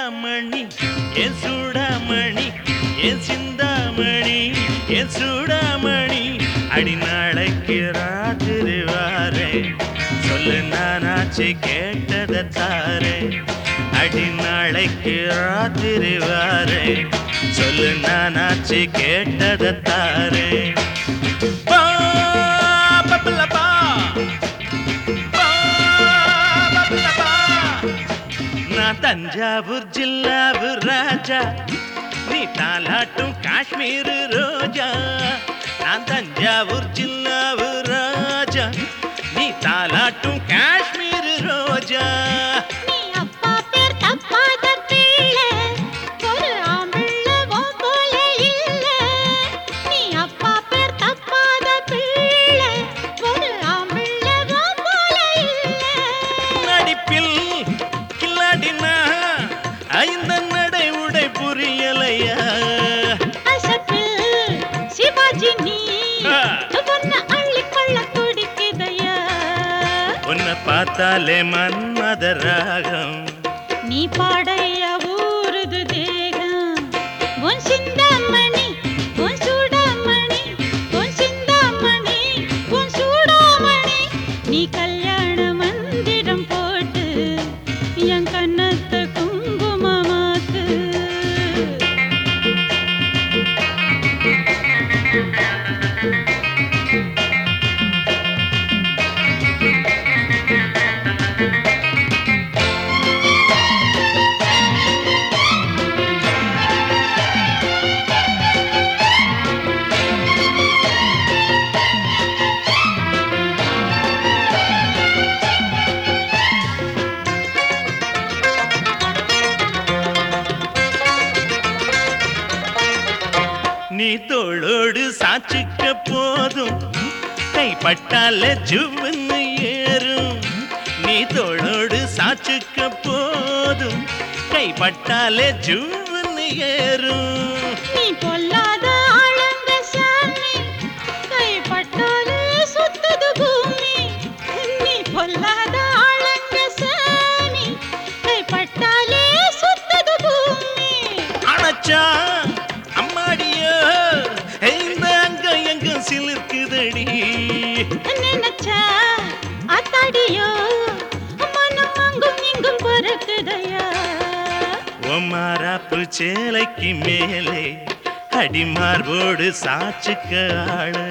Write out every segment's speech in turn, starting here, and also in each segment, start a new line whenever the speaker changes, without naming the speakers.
சிந்தாமணி என் சூடாமணி என் சிந்தாமணி என் சூடாமணி அடி நாளைக்கு ராத்திரி வாரே சொல்லு நானாச்சு கேட்டதை தாரே அடி நாளைக்கு ராத்திரி வாரே சொல்லு நானாச்சு கேட்டதை தாரே பா, பப்பலப்பா. பா, பப்பலப்பா. நான் தஞ்சாவூர் ஜில்லாவு ராஜா நீ தாலாட்டும் காஷ்மீர் ரோஜா நான் தஞ்சாவூர் ஜில்லாவு ராஜா நீ தாலாட்டும் காஷ்மீர் ரோஜா
நீ அப்பா பேர் தப்பாத பிள்ளை ஒரு ஆம்பிள்ள உன் போல இல்ல நீ அப்பா பேர் தப்பாத பிள்ளை ஒரு ஆம்பிள்ள உன் போல இல்ல
நடிப்பில் கில்லாடினா ஐந்த நடை உடை புரியலையா
அசப்பில் சிவாஜி நீ
ஆ.
உன்னை அள்ளிக்கொள்ள துடிக்குதையா
உன்னை பார்த்தாலே மன்மத ராகம்
நீ பாடைய ஊருது தேகம் உன் சிந்தாமணி உன் சூடாமணி உன் சிந்தாமணி உன் சூடாமணி நீ கல்யாண மந்திரம் போட்டு என் கண்ணத்தை குங்குமமாக்கு
நீ தோளோடு சாச்சுக்க போதும் கைப்பட்டால ஜுவன்னு ஏறும் நீ தோளோடு சாச்சுக்க போதும் கைப்பட்டாலே ஜுவன்னு ஏறும்
நீ பொல்லாத ஆளுங்க சாமி கைப்பட்டாலே சுத்துது பூமி நீ பொல்லாத ஆளுங்க சாமி கைப்பட்டாலே சுத்துது பூமி
அணைச்சா அம்மாடியோ இந்த அங்க எங்க சிலிர்க்குதடி
நினைச்சா அத்தாடியோ மனம் அங்கும் இங்கும் பறக்குதையா
ஒம்மாராப்பு சேலைக்கு மேலே அடிமார்போடு சாச்சுக்க ஆளு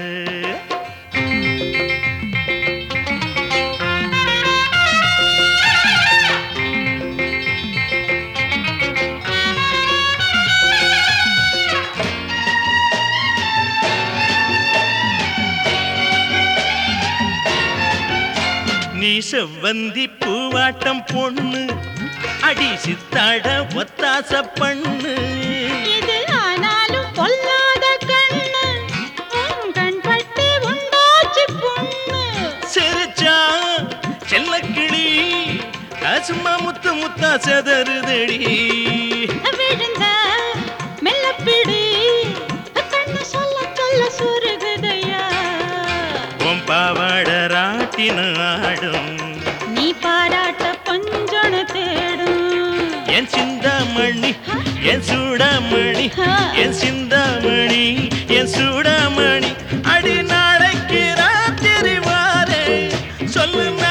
நீ செவ்வந்தி பூவாட்டம் பொண்ணு அடி சித்தாட ஒத்தாச பண்ணு
இது ஆனாலும் பொல்லாத கண்ணு உன் கண் பட்டு உண்டாச்சு பொண்ணு
சிரிச்சா செல்லக்கிளி சும்மா முத்து முத்தா செதறுதடி
விழுந்த மெல்லப்பிடி கண்ணு சொல்ல சொல்ல சொருகுதையா
உன் பாவாட ராட்டின ஆடும்
நீ பாராட்ட பஞ்சன தேடும்
என் சிந்தாமணி என் சூடாமணி என் சிந்தாமணி என் சூடாமணி அடி நாளைக்கு ராத்திரி வாரே சொல்லு